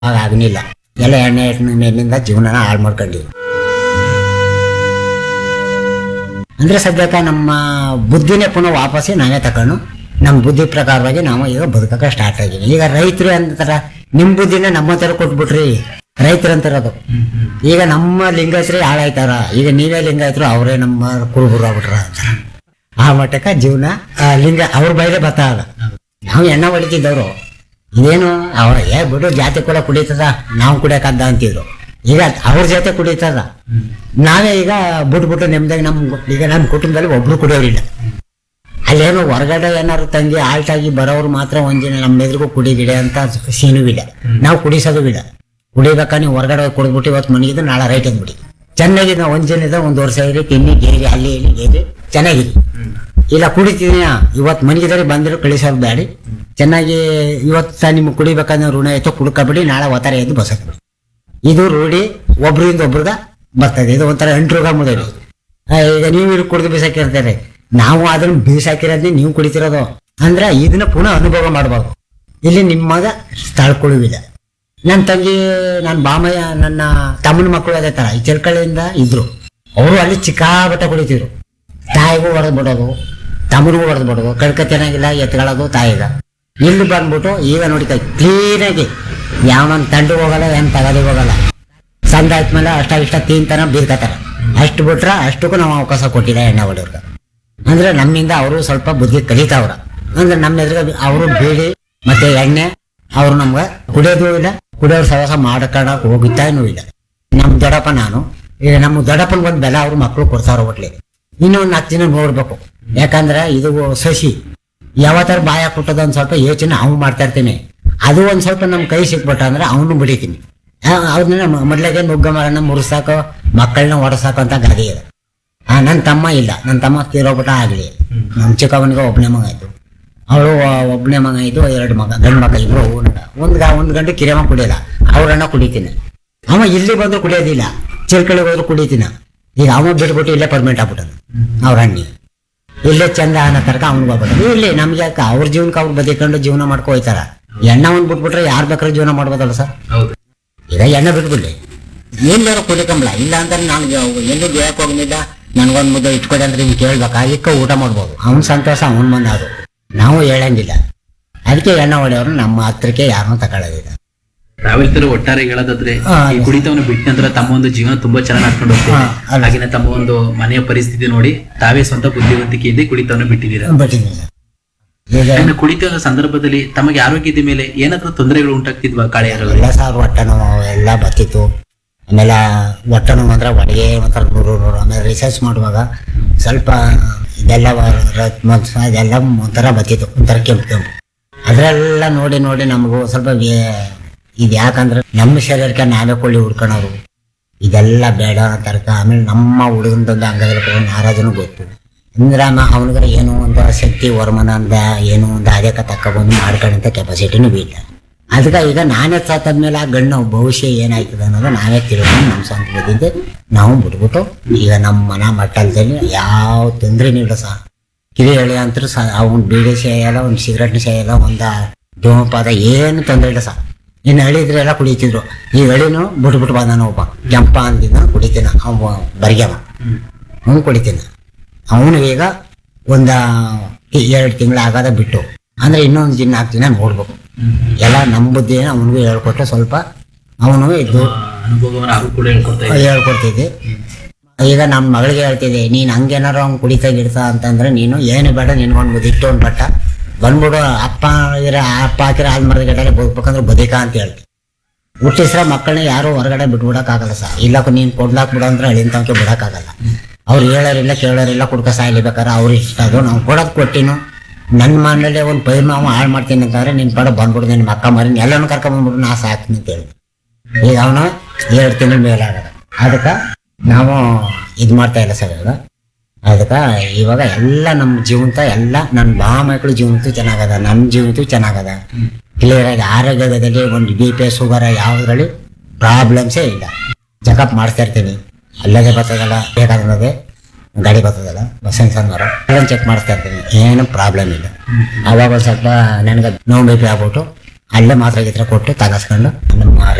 ಆಗ ಆಗಲಿಲ್ಲ ಎಲ್ಲ ಎಣ್ಣೆ ಮೇಲಿಂದ ಜೀವನನ ಹಾಳು ಮಾಡ್ಕೊಂಡಿವಿ ಅಂದ್ರೆ ಸದ್ಯಕ್ಕೆ ನಮ್ಮ ಬುದ್ಧಿನೇ ಪುನಃ ವಾಪಸ್ಸಿ ನಾವೇ ತಕೊಂಡು ನಮ್ಮ ಬುದ್ಧಿ ಪ್ರಕಾರವಾಗಿ ನಾವು ಈಗ ಬದುಕಕ್ಕೆ ಸ್ಟಾರ್ಟ್ ಆಗಿವಿ ಈಗ ರೈತರು ಅಂತಾರ ನಿಮ್ ಬುದ್ಧಿನ ನಮ್ಮ ತರ ಕೊಟ್ಬಿಟ್ರಿ ರೈತರು ಅಂತಿರೋದು ಈಗ ನಮ್ಮ ಲಿಂಗಾಯತರು ಹಾಳಾಯ್ತಾರ ಈಗ ನೀವೇ ಲಿಂಗಾಯತರು ಅವರೇ ನಮ್ಮ ಕುರುಬರು ಆಗ್ಬಿಟ್ರ ಅಂತಾರ ಆ ಮಟ್ಟಕ್ಕೆ ಜೀವನ ಆ ಲಿಂಗ ಅವ್ರ ಬೈರೆ ಬತ್ತಾಗ ನಾವು ಎಣ್ಣೆ ಹೊಡಿತಿದ್ದವ್ರು ಇದೇನು ಅವ್ರ ಏ ಬಿಡು ಜಾತಿ ಕೂಡ ಕುಡಿತದ ನಾವು ಕುಡಿಯಕದ್ದ ಅಂತಿದ್ರು ಈಗ ಅವ್ರ ಜೊತೆ ಕುಡಿತದ ನಾವೇ ಈಗ ಬಿಟ್ಬಿಟ್ಟು ನೆಮ್ಮದಿಯಾಗಿ ನಮ್ ಈಗ ನಮ್ಮ ಕುಟುಂಬದಲ್ಲಿ ಒಬ್ರು ಕುಡಿಯೋರಿಲ್ಲ ಅಲ್ಲೇನು ಹೊರಗಡೆ ಏನಾದ್ರು ತಂಗಿ ಆಲ್ಟಾಗಿ ಬರೋರು ಮಾತ್ರ ಒಂದಿನ ನಮ್ಮ ಎದುರಿಗೂ ಕುಡಿ ಗಿಡ ಅಂತ ಸೀನು ಇಲ್ಲ ನಾವು ಕುಡಿಸೋದು ಇಲ್ಲ ಕುಡಿಬೇಕಾ ನೀವು ಹೊರಗಡೆ ಹೋಗಿ ಕುಡಿದ್ಬಿಟ್ಟು ಇವತ್ತು ಮನಗಿದ್ದು ನಾಳೆ ರೈಟ್ ಅಂದ್ಬಿಡಿ ಚೆನ್ನಾಗಿ ನಾವು ಒಂದ್ ಜನ ಒಂದು ವರ್ಷ ಇರಿ ತಿನ್ನಿ ಗೇರಿ ಅಲ್ಲಿ ಇಲ್ಲಿ ಗೇರಿ ಚೆನ್ನಾಗಿರಿ ಇಲ್ಲ ಕುಡಿತೀನಿ ಇವತ್ತು ಮನಗಿದ್ರೆ ಬಂದ್ರು ಕಳಿಸೋದು ಬೇಡಿ ಚೆನ್ನಾಗಿ ಇವತ್ತು ನಿಮ್ಗೆ ಕುಡಿಬೇಕಂದ್ರೆ ಋಣ ಆಯ್ತು ಕುಡ್ಕೊಬಿಡಿ ನಾಳೆ ಒತ್ತಾರೆ ಎದ್ದು ಬಸಕ್ಬಿಡಿ ಇದು ರೂಢಿ ಒಬ್ರಿಂದ ಒಬ್ರಿಗ ಬರ್ತದೆ ಇದು ಒಂಥರ ಎಂಟ್ರುಗ ಮುದಡಿ ಆ, ಈಗ ನೀವು ಇಲ್ಲಿ ಕುಡಿದು ಬೀಸಾಕಿರ್ತಾರೆ ನಾವು ಅದನ್ನ ಬೀಸಾಕಿರೋದನ್ನೇ ನೀವು ಕುಡಿತಿರೋದು ಅಂದ್ರೆ ಇದನ್ನ ಪುನಃ ಅನುಭವ ಮಾಡಬಾರ್ದು ಇಲ್ಲಿ ನಿಮ್ಮಗ ಸ್ಥಳಕೊಳ್ಳುವಿಲ್ಲ ನನ್ನ ತಂಗಿ ನನ್ನ ಬಾಮಯ್ಯ ನನ್ನ ತಮ್ಮನ ಮಕ್ಕಳು ಅದೇ ತರ ಈ ಚಿಲ್ಕಳಿಯಿಂದ ಇದ್ರು ಅವರು ಅಲ್ಲಿ ಚಿಕ್ಕಾಬಟ್ಟ ಕುಡಿತಿದ್ರು ತಾಯಿಗೂ ಹೊಡೆದು ಬಿಡೋದು ತಮ್ಮನಿಗೂ ಹೊಡೆದು ಬಿಡೋದು ಕಡ್ಕ ಚೆನ್ನಾಗಿಲ್ಲ ಎತ್ಕೊಳ್ಳೋದು ತಾಯಿಗ ಇಲ್ಲಿ ಬಂದ್ಬಿಟ್ಟು ಈಗ ನೋಡಿ ಕ್ಲೀನಾಗಿ ಯಾವನ ತಂಡು ಹೋಗಲ್ಲ ಏನ್ ತಗದಿ ಹೋಗಲ್ಲ ಸಂದ ಆದ್ಮೇಲೆ ಅಷ್ಟ ಇಷ್ಟ ತಿಂತಾನ ಬೀರ್ಕತಾರ ಅಷ್ಟು ಬಿಟ್ರ ಅಷ್ಟಕ್ಕೂ ನಾವು ಅವಕಾಶ ಕೊಟ್ಟಿಲ್ಲ ಎಣ್ಣೆ ಹೊಡೆಯವ್ರಿಗೆ ಅಂದ್ರೆ ನಮ್ಮಿಂದ ಅವರು ಸ್ವಲ್ಪ ಬುದ್ಧಿ ಕಲಿತಾವ್ರ ಅಂದ್ರೆ ನಮ್ಮ ಎದುರಿಗೆ ಅವರು ಬೀಡಿ ಮತ್ತೆ ಎಣ್ಣೆ ಅವ್ರು ನಮ್ಗೆ ಕುಡಿಯೋದು ಇಲ್ಲ ಕುಡಿಯೋರು ಸಹವಾಸ ಮಾಡ್ಕೊಳಕ್ ಹೋಗುತ್ತಾನೂ ಇಲ್ಲ ನಮ್ ದೊಡ್ಡಪ್ಪ ನಾನು ಈಗ ನಮ್ಮ ದೊಡ್ಡಪ್ಪನ ಬಂದ್ ಬೆಲೆ ಅವ್ರ ಮಕ್ಕಳು ಕೊಡ್ತಾರ ಒಟ್ಲಿ ಇನ್ನೂ ಒಂದು ನಾಲ್ಕು ದಿನ ನೋಡ್ಬೇಕು ಯಾಕಂದ್ರೆ ಇದು ಸಸಿ ಯಾವತ್ತಾರ ಬಾಯ ಕೊಟ್ಟದ ಒಂದ್ ಸ್ವಲ್ಪ ಯೋಚನೆ ಅವ್ನು ಮಾಡ್ತಾ ಇರ್ತೀನಿ ಅದು ಒಂದ್ ಸ್ವಲ್ಪ ನಮ್ ಕೈ ಸಿಕ್ಬಿಟ್ಟ ಅಂದ್ರೆ ಅವನು ಬಿಡಿತೀನಿ ಅವ್ರನ್ನ ಮೊದ್ಲಾಗೆ ನುಗ್ಗ ಮರನ ಮುರ್ಸಾಕೋ ಮಕ್ಕಳನ್ನ ಹೊಡಸಾಕೋ ಅಂತ ಗಾದಿ ಇದೆ ಆ ನನ್ನ ತಮ್ಮ ಇಲ್ಲ ನನ್ನ ತಮ್ಮ ತೀರೋಬಿಟ್ಟ ಆಗ್ಲಿ ನಮ್ಮ ಚಿಕ್ಕವನಿಗೆ ಒಬ್ಬನೇ ಮಗ ಆಯ್ತು ಅವಳು ಒಬ್ಬನೇ ಮಗ ಇದ್ದು ಎರಡು ಮಗ ಗಂಡು ಮಗ ಇಬ್ರು ಒಂದ್ ಗ- ಒಂದ್ ಗಂಟೆ ಕಿರಿಯಮ್ಮ ಕುಡಿಯಲ್ಲ ಅವ್ರನ್ನ ಕುಡಿತೀನಿ ಅವ ಇಲ್ಲಿ ಬಂದ್ರು ಕುಡಿಯೋದಿಲ್ಲ ಚಿಲ್ಕಳಿಗೆ ಹೋದ್ರು ಕುಡಿತೀನ ಈಗ ಅವ ಬಿಟ್ಬಿಟ್ಟು ಇಲ್ಲೇ ಪರ್ಮನೆಂಟ್ ಆಗ್ಬಿಟ್ಟನು ಅವ್ರ ಅಣ್ಣಿ ಇಲ್ಲೇ ಚಂದ ಅನ್ನೋ ತನಕ ಅವ್ನಿಗೆ ಹೋಗ್ಬಿಟ್ಟು ಇಲ್ಲಿ ನಮ್ಗೆ ಯಾಕೆ ಅವ್ರ ಜೀವನಕ್ಕೆ ಅವ್ರು ಬದಿಕೊಂಡು ಜೀವನ ಮಾಡ್ಕೊ ಹೋಯ್ತಾರ ಎಣ್ಣೆ ಒಂದ್ ಬಿಟ್ಬಿಟ್ರೆ ಯಾರು ಬೇಕಾದ್ರೂ ಜೀವನ ಮಾಡ್ಬೋದಲ್ಲ ಸರ್ ಹೌದು ಈಗ ಎಣ್ಣೆ ಬಿಟ್ಬಿಡ್ಲಿ ಏನ್ ಬೇರೆ ಕುಡಿಕಂಬ್ಲ ಇಲ್ಲ ಅಂದ್ರೆ ನಾನು ಎಲ್ಲೂ ಗೆಳಕ್ ಹೋಗ್ಲಿಲ್ಲ ನನ್ಗೊಂದ್ ಮುದ್ದೆ ಇಟ್ಕೊಡಿ ಅಂದ್ರೆ ನಿಮ್ಗೆ ಕೇಳ್ಬೇಕಾ ಇಕ್ಕ ಊಟ ಮಾಡ್ಬೋದು ಅವ್ನ ಸಂತೋಷ ಅವನ್ ಮಂದ ಅದು ನಾವು ಹೇಳಂಗಿಲ್ಲ ಅದಕ್ಕೆ ಎಣ್ಣೆ ಹೊಡೆಯವರು ನಮ್ಮ ಹತ್ರಕ್ಕೆ ಯಾರನ್ನೂ ತಗೊಳ್ಳೋದಿಲ್ಲ ನಾವೆಲ್ತರ ಒಟ್ಟಾರೆ ಹೇಳೋದಾದ್ರೆ ಹಾ, ಈ yes. ಕುಡಿತವನ್ನು ಬಿಟ್ಟ ನಂತರ ತಮ್ಮ ಒಂದು ಜೀವನ ತುಂಬಾ ಚೆನ್ನಾಗಿ ನಡ್ಕೊಂಡು ಹೋಗ್ತಿದೆ ಹಾ, ಅಲ್ಲ. ಹಾಗೆ ತಮ್ಮ ಒಂದು ಮನೆಯ ಪರಿಸ್ಥಿತಿ ನೋಡಿ ತಾವೇ ಸ್ವಂತ ಬುದ್ಧಿವಂತಿಕೆಯಿಂದ ಕುಡಿತವನ್ನು ಬಿಟ್ಟಿದ್ದೀರಾ ಬಿಟ್ಟಿದ್ದೀನಿ ಈಗ ಇನ್ನು ಕುಡಿತದ ಸಂದರ್ಭದಲ್ಲಿ ತಮಗೆ ಆರೋಗ್ಯದ ಮೇಲೆ ಏನಾದ್ರೂ ತೊಂದರೆಗಳು ಉಂಟಾಗ್ತಿದ್ವಾ ಕಾಳೆಯರಲ್ಲಿ ಎಲ್ಲ ಸಾವಿರ ಹೊಟ್ಟೆ ನೋವು ಎಲ್ಲ ಬತ್ತಿತ್ತು ಆಮೇಲೆ ಹೊಟ್ಟೆ ನೋವು ಅಂದ್ರೆ ಒಳಗೆ ಒಂಥರ ನೂರು ನೂರು ಆಮೇಲೆ ರಿಸರ್ಚ್ ಮಾಡುವಾಗ ಸ್ವಲ್ಪ ಇದೆಲ್ಲ ವ- ರ- ಮಾಂಸ ಇದೆಲ್ಲ ಒಂಥರ ಬತ್ತಿತ್ತು ಒಂಥರ ಕೆಂಪು ಕೆಂಪು ಅದರೆಲ್ಲ ನೋಡಿ ನೋಡಿ ನಮಗೂ ಸ್ವಲ್ಪ ಇದು ಯಾಕಂದ್ರೆ ನಮ್ಮ ಶರೀರಕ್ಕೆ ನಾವೇ ಕೊಳ್ಳಿ ಹುಡ್ಕೊಳೋರು ಇದೆಲ್ಲ ಬೇಡ ತರ್ಕ ಆಮೇಲೆ ನಮ್ಮ ಹುಡುಗನದೊಂದು ಅಂಗದಲ್ಲಿ ನಾರಾಜನು ಗೊತ್ತು ಅಂದ್ರೆ ಅವನಿಗೆ ಏನೋ ಒಂದು ಶಕ್ತಿ ವರ್ಮನ ಅಂದ ಏನೋ ಒಂದು ಅದಕ್ಕೆ ತಕ್ಕೊಬಂದು ಮಾಡ್ಕೊಳ್ಳೋಂಥ ಕೆಪಾಸಿಟಿನೂ ಇಲ್ಲ ಅದಕ್ಕೆ ಈಗ ನಾನೇ ಸತ್ತಾದ್ಮೇಲೆ ಆ ಗಣ್ಣು ಭವಿಷ್ಯ ಏನಾಯ್ತದೆ ಅನ್ನೋದು ನಾವೇ ತಿಳ್ಕೊಂಡು ನಮ್ಮ ಸ್ವಂತ ಬುದ್ಧಿಂದ ನಾವು ಬಿಟ್ಬಿಟ್ಟು ಈಗ ನಮ್ಮ ಮನ ಮಟ್ಟದಲ್ಲಿ ಯಾವ ತೊಂದರೆನೂ ಇಲ್ಲ ಸಹ ಕಿರಿ ಎಳೆ ಅಂತೂ ಸಹ ಅವ್ನು ಬೀಡಿ ಸೇಯಲ್ಲ ಒಂದು ಸಿಗರೆಟ್ ಸೇಯಲ್ಲ ಒಂದು ಧೂಮಪಾದ ಏನು ತೊಂದರೆ ಇಲ್ಲ ಸಹ ಇನ್ನು ಹಳಿದ್ರೆಲ್ಲ ಕುಡಿತಿದ್ರು ಈ ಹಳಿನೂ ಬಿಟ್ಬಿಟ್ಟು ಬಂದಾನ ಒಬ್ಬ ಕೆಂಪ ಅಂದಿದ್ದ ಕುಡಿತೀನ ಅವ ಬರ್ಗ್ಯವ ಅವನು ಕುಡಿತೀನ ಅವನು ಈಗ ಒಂದ ಎರಡು ತಿಂಗಳು ಆಗದ ಬಿಟ್ಟು ಅಂದ್ರೆ ಇನ್ನೊಂದು ದಿನ ನಾಲ್ಕು ದಿನ ನೋಡ್ಬೇಕು ಎಲ್ಲ ನಮ್ಮ ಬುದ್ಧಿನ ಅವನಿಗೂ ಹೇಳ್ಕೊಟ್ರೆ ಸ್ವಲ್ಪ ಅವನು ಇದು ಅನುಭವವನ್ನು ಅವರು ಕೂಡ ಹೇಳ್ಕೊಡ್ತಾ ಇದ್ದಾರೆ ಹೇಳ್ಕೊಡ್ತಿದ್ದೆ ಈಗ ನಮ್ಮ ಮಗಳಿಗೆ ಹೇಳ್ತಿದ್ದೆ ನೀನ್ ಹಂಗೇನಾರು ಅವ್ನು ಕುಡಿತಾ ಗಿಡ್ತಾ ಅಂತಂದ್ರೆ ನೀನು ಏನು ಬೇಡ ನಿನ್ಗೊಂದು ಬುದ್ಧಿಟ್ಟು ಒಂದು ಬಟ್ಟ ಬಂದ್ಬಿಡು ಅಪ್ಪ ಇರ ಅಪ್ಪ ಹಾಕಿರ ಹಾಲ್ ಮರದ ಗಟ್ಟಲೆ ಬದುಕ್ಬೇಕಂದ್ರೆ ಬದುಕ ಅಂತ ಹೇಳ್ತಿ ಹುಟ್ಟಿಸ್ರ ಮಕ್ಕಳನ್ನ ಯಾರು ಹೊರಗಡೆ ಬಿಟ್ಬಿಡಕ್ಕಾಗಲ್ಲ ಸರ್ ಇಲ್ಲ ನೀನ್ ಕೊಡ್ಲಾಕ್ ಬಿಡು ಅಂದ್ರೆ ಅಳಿನ ತನಕ ಬಿಡಕ್ಕಾಗಲ್ಲ ಅವ್ರು ಹೇಳೋರಿಲ್ಲ ಕೇಳೋರಿಲ್ಲ ಕುಡ್ಕ ಸಾಯ್ಲಿ ಬೇಕಾದ್ರೆ ಅವ್ರು ಇಷ್ಟ ಅದು ನಾವು ಕೊಡೋದು ಕೊಟ್ಟಿನು ನನ್ನ ಮನೇಲಿ ಒಂದು ಪೈರ್ ನಾವು ಹಾಳು ಮಾಡ್ತೀನಿ ಅಂತಂದ್ರೆ ನಿನ್ ಕಡೆ ಬಂದ್ಬಿಡು ನಿನ್ನ ಮಕ್ಕ ಮರಿ ಎಲ್ಲನೂ ಕರ್ಕೊಂಡ್ಬಂದ್ಬಿಡು ನಾ ಸಾಕ್ತೀನಿ ಅಂತ ಹೇಳಿ ಈಗ ಅವನು ಎರಡು ತಿಂಗಳ ಮೇಲೆ ಆಗದ ಅದಕ್ಕೆ ನಾವು ಇದು ಮಾಡ್ತಾ ಇಲ್ಲ ಸರ್ ಇವಾಗ ಅದಕ್ಕೆ ಇವಾಗ ಎಲ್ಲ ನಮ್ಮ ಜೀವಂತ ಎಲ್ಲ ನನ್ನ ಬಾ ಮಕ್ಕಳು ಜೀವಂತು ಚೆನ್ನಾಗದ ನಮ್ಮ ಜೀವಂತು ಚೆನ್ನಾಗದ ಕ್ಲಿಯರ್ ಆಗಿ ಆರೋಗ್ಯದಲ್ಲಿ ಒಂದು ಬಿ ಪಿ ಶುಗರ್ ಯಾವುದ್ರಲ್ಲಿ ಪ್ರಾಬ್ಲಮ್ಸೇ ಇಲ್ಲ ಚೆಕಪ್ ಮಾಡಿಸ್ತಾ ಇರ್ತೀನಿ ಅಲ್ಲದೆ ಬರ್ತದಲ್ಲ ಬೇಕಾದ್ರೆ ಗಾಡಿ ಬರ್ತದಲ್ಲ ಬಸ್ಸಿನ ಸಂದರ ಅದನ್ನು ಚೆಕ್ ಮಾಡಿಸ್ತಾ ಇರ್ತೀನಿ ಏನು ಪ್ರಾಬ್ಲಮ್ ಇಲ್ಲ ಅವಾಗ ಒಂದ್ ಸ್ವಲ್ಪ ನನಗೆ ನೋವು ಬಿ ಪಿ ಆಗ್ಬಿಟ್ಟು ಅಲ್ಲೇ ಮಾತ್ರ ಗೀತ್ರ ಕೊಟ್ಟು ತಗಸ್ಕೊಂಡು ನಮ್ಮ